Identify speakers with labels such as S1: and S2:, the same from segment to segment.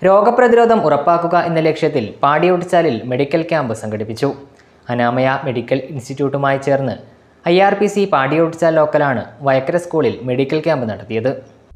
S1: രോഗപ്രതിരോധം ഉറപ്പാക്കുക എന്ന ലക്ഷ്യത്തിൽ പാടിയൊട്ടിച്ചാലിൽ മെഡിക്കൽ ക്യാമ്പ് സംഘടിപ്പിച്ചു അനാമയ മെഡിക്കൽ ഇൻസ്റ്റിറ്റ്യൂട്ടുമായി ചേർന്ന് I R P C Padiyottuchal ലോക്കലാണ് വയക്കര സ്കൂളിൽ മെഡിക്കൽ ക്യാമ്പ് നടത്തിയത്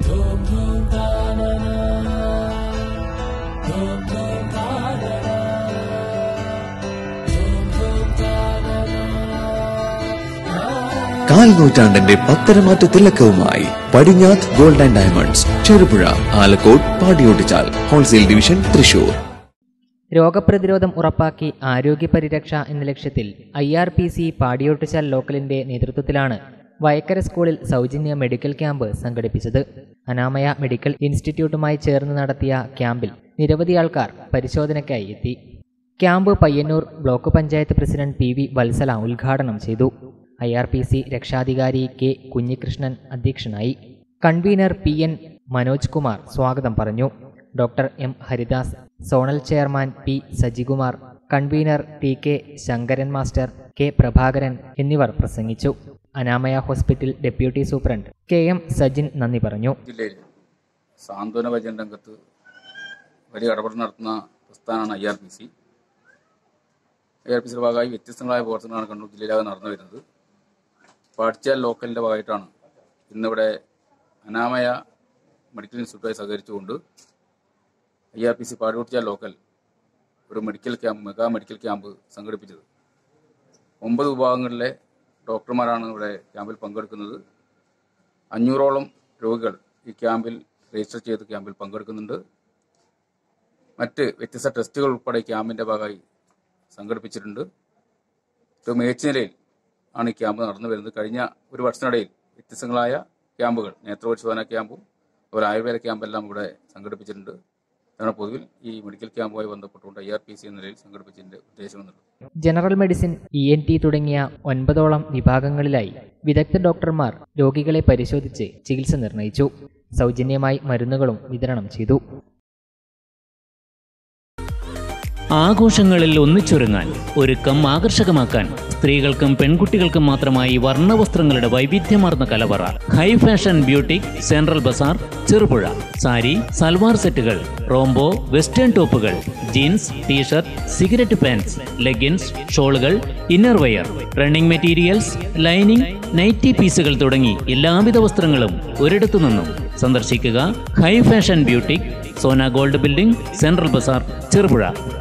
S2: കാൽ നൂറ്റാണ്ടിന്റെ പത്തരമാറ്റ തിലക്കവുമായി Padinjath gold and diamonds Cherupuzha Alakode Padiyottuchal wholesale division Thrissur
S1: രോഗപ്രതിരോധം ഉറപ്പാക്കി ആരോഗ്യ പരിരക്ഷ എന്ന ലക്ഷ്യത്തിൽ I R P C Padiyottuchal ലോക്കലിന്റെ നേതൃത്വത്തിലാണ് വയക്കര സ്കൂളിൽ സൗജന്യ മെഡിക്കൽ ക്യാമ്പ് സംഘടിപ്പിച്ചത് അനാമയ മെഡിക്കൽ ഇൻസ്റ്റിറ്റ്യൂട്ടുമായി ചേർന്ന് നടത്തിയ ക്യാമ്പിൽ നിരവധി ആൾക്കാർ പരിശോധനയ്ക്കായി എത്തി camp Payyanur block panchayat president P V Vatsala ഉദ്ഘാടനം ചെയ്തു ഐ ആർ പി സി രക്ഷാധികാരി കെ കുഞ്ഞികൃഷ്ണൻ അധ്യക്ഷനായി convener P N Manoj Kumar സ്വാഗതം പറഞ്ഞു doctor M Haridas zonal chairman P Sajikumar convener T K Sankaran master K Prabhakaran എന്നിവർ പ്രസംഗിച്ചു Anamaya hospital deputy superintendent K M Sajin നന്ദി പറഞ്ഞു
S3: ജില്ലയിൽ സാന്ത്വന ഭജന രംഗത്ത് വലിയ ഇടപെടൽ നടത്തുന്ന പ്രസ്ഥാനമാണ് I R P C I R P സിയുടെ ഭാഗമായി വ്യത്യസ്തങ്ങളായ പ്രവർത്തനങ്ങളാണ് കണ്ണൂർ ജില്ലയിലാകെ നടന്നു വരുന്നത് പാടിച്ചാൽ ലോക്കലിൻ്റെ ഭാഗമായിട്ടാണ് ഇന്നിവിടെ അനാമയ മെഡിക്കൽ ഇൻസ്റ്റിറ്റ്യൂട്ടുമായി സഹകരിച്ചുകൊണ്ട് I R P C Padiyottuchal local ഒരു medical camp mega medical camp സംഘടിപ്പിച്ചത് ഒമ്പത് വിഭാഗങ്ങളിലെ ഡോക്ടർമാരാണ് ഇവിടെ ക്യാമ്പിൽ പങ്കെടുക്കുന്നത് അഞ്ഞൂറോളം രോഗികൾ ഈ ക്യാമ്പിൽ രജിസ്റ്റർ ചെയ്ത് ക്യാമ്പിൽ പങ്കെടുക്കുന്നുണ്ട് മറ്റ് വ്യത്യസ്ത ടെസ്റ്റുകൾ ഉൾപ്പെടെ ക്യാമ്പിൻ്റെ ഭാഗമായി സംഘടിപ്പിച്ചിട്ടുണ്ട് ഏറ്റവും മികച്ച നിലയിൽ ആണ് ഈ ക്യാമ്പ് നടന്നു വരുന്നത് കഴിഞ്ഞ ഒരു വർഷത്തിനിടയിൽ വ്യത്യസ്തങ്ങളായ ക്യാമ്പുകൾ നേത്രപരിശോധന ക്യാമ്പും ഒരു ആയുർവേദ ക്യാമ്പെല്ലാം ഇവിടെ സംഘടിപ്പിച്ചിട്ടുണ്ട് അതാണ് പൊതുവിൽ ഈ മെഡിക്കൽ ക്യാമ്പുമായി ബന്ധപ്പെട്ടുകൊണ്ട് ഐ ആർ പി സി എന്ന നിലയിൽ സംഘടിപ്പിച്ചതിൻ്റെ ഉദ്ദേശം എന്നുള്ളത്
S1: general medicine E N T തുടങ്ങിയ ഒൻപതോളം വിഭാഗങ്ങളിലായി വിദഗ്ധ ഡോക്ടർമാർ രോഗികളെ പരിശോധിച്ച് ചികിത്സ നിർണയിച്ചു സൗജന്യമായി മരുന്നുകളും വിതരണം ചെയ്തു
S4: ആഘോഷങ്ങളിൽ ഒന്നിച്ചൊരുങ്ങാൻ ഒരുക്കം ആകർഷകമാക്കാൻ സ്ത്രീകൾക്കും പെൺകുട്ടികൾക്കും മാത്രമായി വർണ്ണവസ്ത്രങ്ങളുടെ വൈവിധ്യമാർന്ന കലവറ high fashion boutique central bazaar Cherupuzha sari salwar സെറ്റുകൾ റോംബോ വെസ്റ്റേൺ ടോപ്പുകൾ jeans t shirt cigarette pants leggings ഷോളുകൾ inner wear running materials lining nighty പീസുകൾ തുടങ്ങി എല്ലാവിധ വസ്ത്രങ്ങളും ഒരിടത്തു നിന്നും സന്ദർശിക്കുക high fashion boutique Sona gold building central bazaar Cherupuzha